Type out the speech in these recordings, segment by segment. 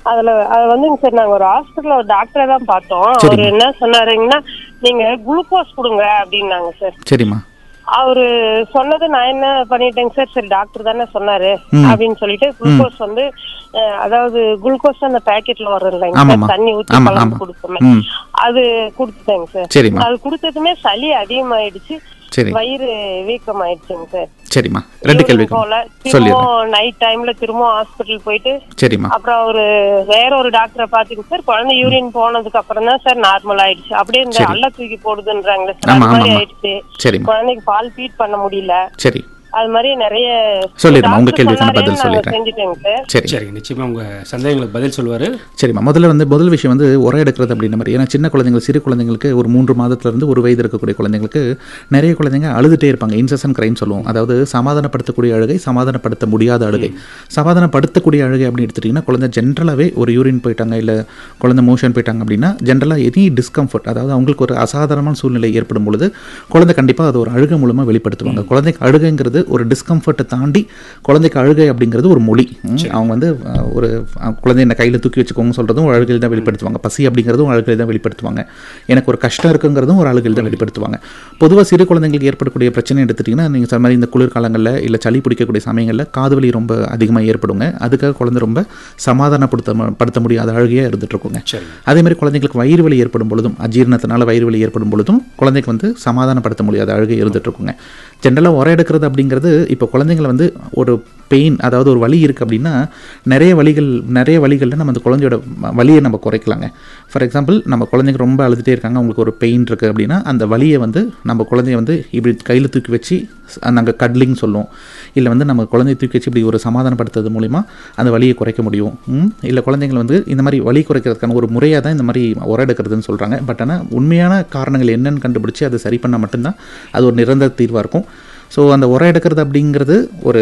அதுல அது வந்துங்க சார் நாங்க ஒரு ஹாஸ்பிட்டல்ல ஒரு டாக்டரை தான் பார்த்தோம் அவர் சரிங்க. என்ன சொன்னாருங்கன்னா நீங்க குளுக்கோஸ் கொடுங்க அப்படின்னாங்க சார் சரிம்மா அவரு சொன்னது நான் என்ன பண்ணிட்டேங்க சார் சரி டாக்டர் தானே சொன்னாரு அப்படின்னு சொல்லிட்டு குளுக்கோஸ் வந்து அஹ், அதாவது குளுக்கோஸ் அந்த பாக்கெட்ல வரும் இல்லைங்க ஆமாம்மா. சார் தண்ணி ஊத்தி ஆமா, கலந்து ஆமா. கொடுப்போமே ம். அது கொடுத்துட்டேங்க சார் சரிம்மா அது கொடுத்ததுமே சளி அதிகமாயிடுச்சு சரி வயிறு வீக்கம் ஆயிடுச்சுங்க சார் சரிம்மா ரெண்டு கேள்வி போல சொல்லிடுறேன் திரும்பவும் நைட் டைம்ல திரும்பவும் ஹாஸ்பிட்டல் போயிட்டு சரிம்மா அப்புறம் அவரு வேற ஒரு டாக்டரை பாத்துங்க சார் குழந்தை யூரின் போனதுக்கு அப்புறம் தான் சார் நார்மல் ஆயிடுச்சு அப்படியே இந்த அல்ல தூக்கி போடுதுன்றாங்களே சார் ஆமா, அது மாதிரி ஆமா, ஆமா. ஆயிடுச்சு சரிம்மா குழந்தைக்கு பால் ஃபீட் பண்ண முடியல சரி அது மாதிரி நிறைய சொல்லிடுமா, உங்க டாக்டர் கேள்விக்கான பதில் சொன்னாரேன்னு சொல்லிடுறேன். நாங்க செஞ்சுட்டேங்க சார் சரி சரிங்க நிச்சயமா உங்க சந்தேகங்களுக்கு பதில் சொல்லுவாரு சரிம்மா முதல்ல வந்து முதல் விஷயம் வந்து உரம் எடுக்கிறது அப்படின்ற மாதிரி ஏன்னா சின்ன குழந்தைங்க சிறு குழந்தைங்களுக்கு ஒரு மூன்று மாதத்துலேருந்து ஒரு வயது இருக்கக்கூடிய குழந்தைங்களுக்கு நிறைய குழந்தைங்க அழுதுட்டே இருப்பாங்க இன்சசன் கிரைம் சொல்லுவோம் அதாவது சமாதானப்படுத்தக்கூடிய அழுகை சமாதானப்படுத்த முடியாத அழுகை சமாதானப்படுத்தக்கூடிய அழுகை அப்படின்னு எடுத்துட்டிங்கன்னா குழந்தை ஜென்ரலாகவே ஒரு யூரின் போயிட்டாங்க இல்லை குழந்தை மோஷன் போயிட்டாங்க அப்படின்னா ஜென்ரலாக எனி டிஸ்கம்ஃபர்ட் அதாவது அவங்களுக்கு ஒரு அசாதாரணமான சூழ்நிலை ஏற்படும் பொழுது குழந்தை கண்டிப்பாக அது ஒரு அழுகை மூலமாக வெளிப்படுத்துவாங்க குழந்தைக்கு அழுகைங்கிறது ஒரு டிஸ்கம்ஃபர்ட்டை தாண்டி குழந்தைக்கு அழுகை அப்படிங்கிறது ஒரு மொழி ம், அவங்க வந்து அஹ், ஒரு அஹ், குழந்தைய என்ன கையில் தூக்கி வச்சுக்கோங்க சொல்கிறதும் ஒரு அழுகையில் தான் வெளிப்படுத்துவாங்க பசி அப்படிங்கிறதும் ஒரு அழுகையில் தான் வெளிப்படுத்துவாங்க எனக்கு ஒரு கஷ்டம் இருக்குங்கிறதும் ஒரு அழுகையில் தான் வெளிப்படுத்துவாங்க பொதுவாக சிறு குழந்தைங்களுக்கு ஏற்படக்கூடிய பிரச்சனை எடுத்துட்டிங்கன்னா நீங்கள் சொன்ன மாதிரி இந்த குளிர்காலங்களில் இல்லை சளி பிடிக்கக்கூடிய சமயங்களில் காது வலி ரொம்ப அதிகமாக ஏற்படுங்க அதுக்காக குழந்தை ரொம்ப சமாதானப்படுத்த ம- படுத்த முடியாத அழுகையாக இருந்துட்டு இருக்குங்க சரி அதே மாதிரி குழந்தைங்களுக்கு வயிறு வலி ஏற்படும் பொழுதும் அஜீரணத்தினால வயிறு வலி ஏற்படும் பொழுதும் குழந்தைக்கு வந்து சமாதானப்படுத்த முடியாத அழுகை இருந்துட்டு இருக்குங்க ஜென்ரலாக உரம் எடுக்கிறது அப்படிங்கிறது இப்போ குழந்தைங்களை வந்து ஒரு பெயின் அதாவது ஒரு வலி இருக்குது அப்படின்னா நிறைய வலிகள் நிறைய வலிகளில் நம்ம அந்த குழந்தையோட வ- வலியை நம்ம குறைக்கலாங்க ஃபார் எக்ஸாம்பிள் நம்ம குழந்தைங்க ரொம்ப அழுதுகிட்டே இருக்காங்க அவங்களுக்கு ஒரு பெயின் இருக்குது அப்படின்னா அந்த வலியை வந்து நம்ம குழந்தைய வந்து இப்படி கையில் தூக்கி வச்சு நாங்கள் கடலிங் சொல்லுவோம் இல்லை வந்து நம்ம குழந்தைய தூக்கி வச்சு இப்படி ஒரு சமாதானப்படுத்துறது மூலிமா அந்த வலியை குறைக்க முடியும் ம், இல்லை குழந்தைங்களை வந்து இந்த மாதிரி வலி குறைக்கிறதுக்கான ஒரு முறையாக தான் இந்த மாதிரி உரம் எடுக்கிறதுன்னு சொல்கிறாங்க பட் ஆனால் உண்மையான காரணங்கள் என்னன்னு கண்டுபிடிச்சி அதை சரி பண்ணால் மட்டும்தான் அது ஒரு நிரந்தர தீர்வாக இருக்கும் ஸோ அந்த உரம் எடுக்கிறது அப்படிங்கிறது ஒரு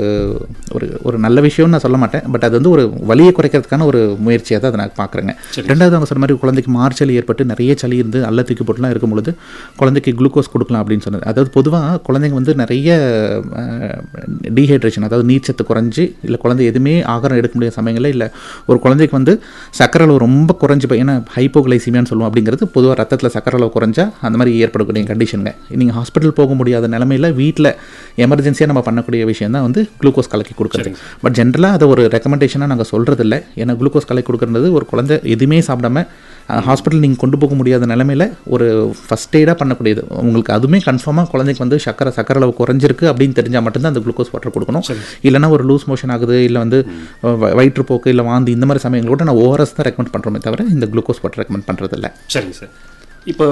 ஒரு ஒரு நல்ல விஷயம்னு நான் சொல்ல மாட்டேன் பட் அது வந்து ஒரு வலியை குறைக்கிறதுக்கான ஒரு முயற்சியாக தான் அதை நான் பார்க்குறேங்க ரெண்டாவது அவங்க சொன்ன மாதிரி குழந்தைக்கு மார்ச்சலி ஏற்பட்டு நிறைய சளி இருந்து அல்ல தூக்கி போட்டுலாம் இருக்கும் பொழுது குழந்தைக்கு குளுக்கோஸ் கொடுக்கலாம் அப்படின்னு சொன்னது அதாவது பொதுவாக குழந்தைங்க வந்து நிறைய டீஹைட்ரேஷன் அதாவது நீர்ச்சத்து குறைஞ்சி இல்லை குழந்தை எதுவுமே ஆகாரம் எடுக்க முடியாத சமயங்களில் இல்லை ஒரு குழந்தைக்கு வந்து சக்கரை அளவு ரொம்ப குறைஞ்சி போய் ஏன்னா ஹைப்போகிளைசிமியான்னு சொல்லுவோம் அப்படிங்கிறது பொதுவாக ரத்தத்தில் சக்கரை அளவு குறைஞ்சா அந்த மாதிரி ஏற்படக்கூடிய கண்டிஷனுங்க நீங்கள் ஹாஸ்பிட்டல் போக முடியாத நிலமையில வீட்டில் எமர்ஜென்சியாக நம்ம பண்ணக்கூடிய விஷயம் தான் வந்து குளுக்கோஸ் கலக்கி கொடுக்குறது பட் ஜென்ரலாக அதை ஒரு ரெக்கமெண்டேஷனாக நாங்கள் சொல்கிறது இல்லை ஏன்னா குளுக்கோஸ் கலக்கி கொடுக்குறது ஒரு குழந்தை எதுவுமே சாப்பிடாம ஹாஸ்பிட்டல் நீங்கள் கொண்டு போக முடியாத நிலமையில ஒரு ஃபஸ்ட் எய்டாக பண்ணக்கூடியது உங்களுக்கு அதுவுமே கன்ஃபார்மாக குழந்தைக்கு வந்து சக்கரை சக்கரை அளவு குறைஞ்சிருக்கு அப்படின்னு தெரிஞ்சால் மட்டும்தான் அந்த குளுக்கோஸ் வாட்டர் கொடுக்கணும் இல்லைன்னா ஒரு லூஸ் மோஷன் ஆகுது இல்லை வந்து வ- வயிற்றுப்போக்கு இல்லை வாந்தி இந்த மாதிரி சமயங்கள் கூட நான் ஓஆர்எஸ் தான் ரெக்கமெண்ட் பண்ணுறோமே தவிர இந்த குளுக்கோஸ் வாட்டர் ரெக்கமெண்ட் பண்ணுறதில்ல சரிங்க சார் இப்போ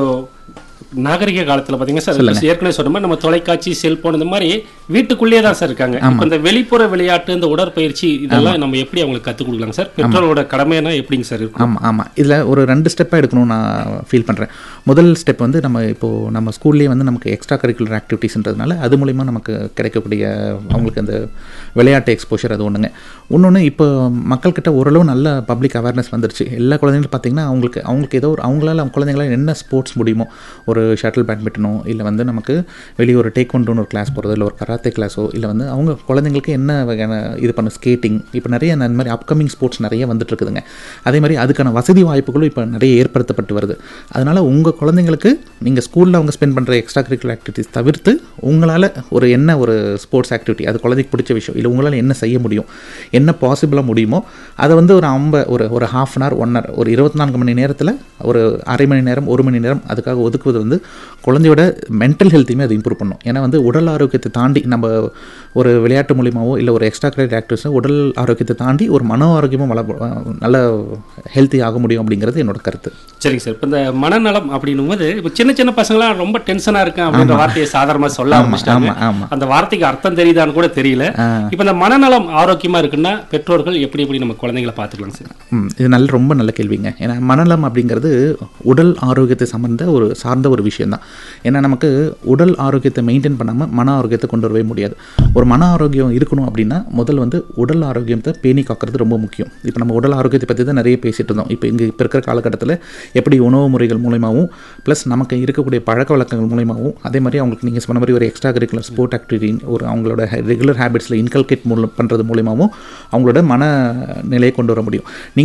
நாகரிக காலத்துல பாத்தீங்கன்னா சார் இப்ப ஏற்கனவே சொன்ன மாதிரி நம்ம தொலைக்காட்சி செல்போன் இந்த மாதிரி வீட்டுக்குள்ளேயே தான் சார் இருக்காங்க இப்போ இந்த வெளிப்புற விளையாட்டு இந்த உடற்பயிற்சி இதெல்லாம் நம்ம எப்படி அவங்களுக்கு கத்துக் கொடுக்கலாம் சார் பெற்றோரோட கடமைனா எப்படிங்க சார் இருக்கும் ஆமாம் ஆமாம் இதில் ஒரு ரெண்டு ஸ்டெப்பாக எடுக்கணும்னு நான் ஃபீல் பண்ணுறேன் முதல் ஸ்டெப் வந்து நம்ம இப்போது நம்ம ஸ்கூல்லேயே வந்து நமக்கு எக்ஸ்ட்ரா கரிக்குலர் ஆக்டிவிட்டீஸ்ன்றதுனால அது மூலிமா நமக்கு கிடைக்கக்கூடிய அவங்களுக்கு அந்த விளையாட்டு எக்ஸ்போஷர் அது ஒன்றுங்க இன்னொன்று இப்போ மக்கள்கிட்ட ஓரளவு நல்ல பப்ளிக் அவேர்னஸ் வந்துருச்சு எல்லா குழந்தைங்களும் பார்த்தீங்கன்னா அவங்களுக்கு அவங்களுக்கு ஏதோ ஒரு அவங்களால அவங்க குழந்தைங்களால என்ன ஸ்போர்ட்ஸ் முடியுமோ ஒரு ஷட்டில் பேட்மிண்டனோ இல்லை வந்து நமக்கு வெளியே ஒரு டேக் ஒன்று ஒரு கிளாஸ் போகிறதோ இல்லை ஒரு கராத்தே கிளாஸோ இல்லை வந்து அவங்க குழந்தைங்களுக்கு என்ன வகையான இது பண்ண ஸ்கேட்டிங் இப்போ நிறைய அந்த மாதிரி அப்கமிங் ஸ்போர்ட்ஸ் நிறைய வந்துட்டு இருக்குதுங்க அதே மாதிரி அதுக்கான வசதி வாய்ப்புகளும் இப்போ நிறைய ஏற்படுத்தப்பட்டு வருது அதனால் உங்கள் குழந்தைங்களுக்கு நீங்கள் ஸ்கூலில் அவங்க ஸ்பெண்ட் பண்ணுற எக்ஸ்ட்ரா கரிக்குலர் ஆக்டிவிட்டிஸ் தவிர்த்து உங்களால் ஒரு என்ன ஒரு ஸ்போர்ட்ஸ் ஆக்டிவிட்டி அது குழந்தைக்கு பிடிச்ச விஷயம் இல்லை உங்களால் என்ன செய்ய முடியும் என்ன பாசிபிளாக முடியுமோ அதை வந்து ஒரு ஐம்ப ஒரு ஒரு half an hour one hour ஒரு இருபத்தி நான்கு மணி நேரத்தில் ஒரு அரை மணி நேரம் ஒரு மணி நேரம் அதுக்காக ஒதுக்குவது வந்து குழந்தையோட மென்டல் ஹெல்த்தையுமே அது இம்ப்ரூவ் பண்ணும் ஏன்னா வந்து உடல் ஆரோக்கியத்தை தாண்டி நம்ம ஒரு விளையாட்டு மூலியமாவோ இல்லை ஒரு எக்ஸ்ட்ரா கரிக்குலர் ஆக்டிவிட்டிஸோ உடல் ஆரோக்கியத்தை தாண்டி ஒரு மன ஆரோக்கியமும் வள நல்ல ஹெல்த்தி ஆக முடியும் அப்படிங்கிறது என்னோட கருத்து சரிங்க சார் இப்போ இந்த மனநலம் அப்படின்னும் போது இப்போ சின்ன சின்ன பசங்களாம் ரொம்ப டென்ஷனா இருக்கேன் அப்படின்ற வார்த்தையை சாதாரணமா சொல்ல ஆரம்பிச்சிட்டாங்க ஆமாம் ஆமாம் அந்த வார்த்தைக்கு அர்த்தம் தெரியுதான்னு கூட தெரியல இப்போ இந்த மனநலம் ஆரோக்கியமா இருக்குன்னா பெற்றோர்கள் எப்படி எப்படி நம்ம குழந்தைங்களை பார்த்துக்கலாம் சார் ம், இது நல்ல ரொம்ப நல்ல கேள்விங்க ஏன்னா மனநலம் அப்படிங்கிறது உடல் ஆரோக்கியத்தை சம்மந்த ஒரு சார்ந்த ஒரு விஷயம்தான் ஏன்னா நமக்கு உடல் ஆரோக்கியத்தை மெயின்டைன் பண்ணாமல் மன ஆரோக்கியத்தை கொண்டு வரவே முடியாது ஒரு மன ஆரோக்கியம் இருக்கணும் அப்படின்னா முதல் வந்து உடல் ஆரோக்கியத்தை பேணி காக்கிறது ரொம்ப முக்கியம் இப்போ நம்ம உடல் ஆரோக்கியத்தை பற்றி தான் நிறைய பேசிட்டு இருந்தோம் இப்போ இங்கே இப்போ இருக்கிற காலகட்டத்தில் எப்படி உணவு முறைகள் மூலயமாவும் ப்ளஸ் நமக்கு இருக்கக்கூடிய பழக்க வழக்கங்கள் மூலயமாவும் அதே மாதிரி அவங்களுக்கு நீங்கள் சொன்ன மாதிரி ஒரு எக்ஸ்ட்ரா கரிக்குலர் ஸ்போர்ட் ஆக்டிவிட்டி ஒரு அவங்களோட ரெகுலர் ஹேபிட்ஸில் இன்கல்கேட் மூலம் பண்ணுறது மூலயமாவும் அவங்களோட மன நிலையை கொண்டு வர முடியும் நீங்க